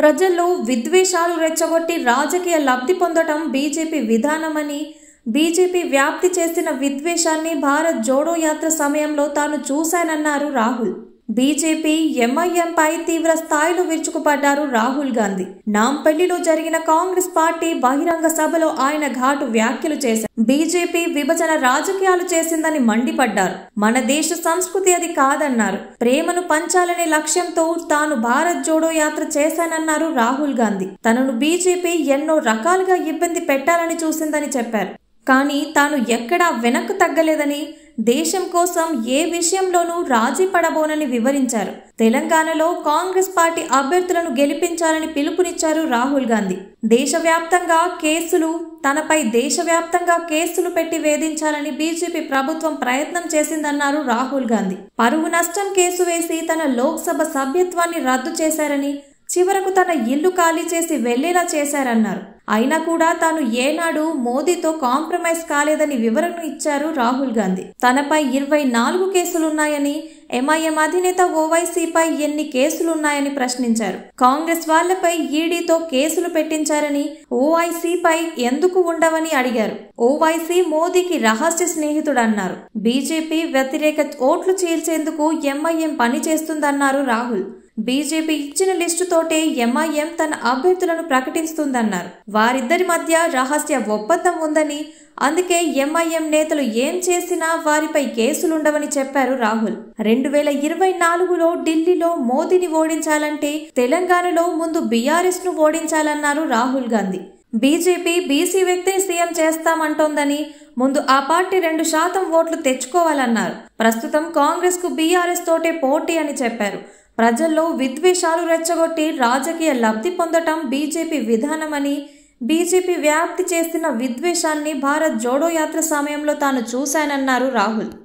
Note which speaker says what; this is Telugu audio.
Speaker 1: ప్రజల్లో విద్వేషాలు రెచ్చగొట్టి రాజకీయ లబ్ధి పొందటం బీజేపీ విధానమని బీజేపీ వ్యాప్తి చేసిన విద్వేషాన్ని భారత్ జోడో యాత్ర సమయంలో తాను చూశానన్నారు రాహుల్ బీజేపీ ఎంఐఎంపై తీవ్ర స్థాయిలో విరుచుకుపడ్డారు రాహుల్ గాంధీ నాంపల్లిలో జరిగిన కాంగ్రెస్ పార్టీ బహిరంగ సభలో ఆయన ఘాటు వ్యాఖ్యలు చేశారు బీజేపీ విభజన రాజకీయాలు చేసిందని మండిపడ్డారు మన దేశ సంస్కృతి అది కాదన్నారు ప్రేమను పంచాలనే లక్ష్యంతో తాను భారత్ జోడో యాత్ర చేశానన్నారు రాహుల్ గాంధీ తనను బీజేపీ ఎన్నో రకాలుగా ఇబ్బంది పెట్టాలని చూసిందని చెప్పారు కానీ తాను ఎక్కడా వెనక్కు తగ్గలేదని దేశం కోసం ఏ విషయంలోనూ రాజీ పడబోనని వివరించారు తెలంగాణలో కాంగ్రెస్ పార్టీ అభ్యర్థులను గెలిపించాలని పిలుపునిచ్చారు రాహుల్ గాంధీ దేశవ్యాప్తంగా కేసులు తనపై దేశవ్యాప్తంగా కేసులు పెట్టి వేధించాలని బీజేపీ ప్రభుత్వం ప్రయత్నం చేసిందన్నారు రాహుల్ గాంధీ పరువు నష్టం కేసు వేసి తన లోక్సభ సభ్యత్వాన్ని రద్దు చేశారని చివరకు తన ఇల్లు ఖాళీ చేసి వెళ్లేలా చేశారన్నారు అయినా కూడా తాను ఏనాడు మోదీతో కాంప్రమైజ్ కాలేదని వివరణ ఇచ్చారు రాహుల్ గాంధీ తనపై ఇరవై నాలుగు కేసులున్నాయని ఎంఐఎం అధినేత ఓవైసీపై ఎన్ని కేసులున్నాయని ప్రశ్నించారు కాంగ్రెస్ వాళ్లపై ఈడీతో కేసులు పెట్టించారని ఓవైసీపై ఎందుకు ఉండవని అడిగారు ఓవైసీ మోదీకి రహస్య స్నేహితుడన్నారు బీజేపీ వ్యతిరేక ఓట్లు చీల్చేందుకు ఎంఐఎం పనిచేస్తుందన్నారు రాహుల్ బీజేపీ ఇచ్చిన లిస్టుతోటే ఎంఐఎం తన అభ్యర్థులను ప్రకటిస్తుందన్నారు వారిద్దరి మధ్య రహస్య ఒప్పందం ఉందని అందుకే ఎంఐఎం నేతలు ఏం చేసినా వారిపై కేసులుండవని చెప్పారు రాహుల్ రెండు వేల ఇరవై నాలుగులో ఢిల్లీలో మోదీని ఓడించాలంటే తెలంగాణలో ముందు బీఆర్ఎస్ ను ఓడించాలన్నారు రాహుల్ గాంధీ బీజేపీ బీసీ వ్యక్తిని సీఎం చేస్తామంటోందని ముందు ఆ పార్టీ రెండు శాతం ఓట్లు తెచ్చుకోవాలన్నారు ప్రస్తుతం కాంగ్రెస్ కు బీఆర్ఎస్ తోటే పోటీ అని చెప్పారు ప్రజల్లో విద్వేషాలు రెచ్చగొట్టి రాజకీయ లబ్ధి పొందటం బీజేపీ విధానమని బీజేపీ వ్యాప్తి చేసిన విద్వేషాన్ని భారత్ జోడో యాత్ర సమయంలో తాను చూశానన్నారు రాహుల్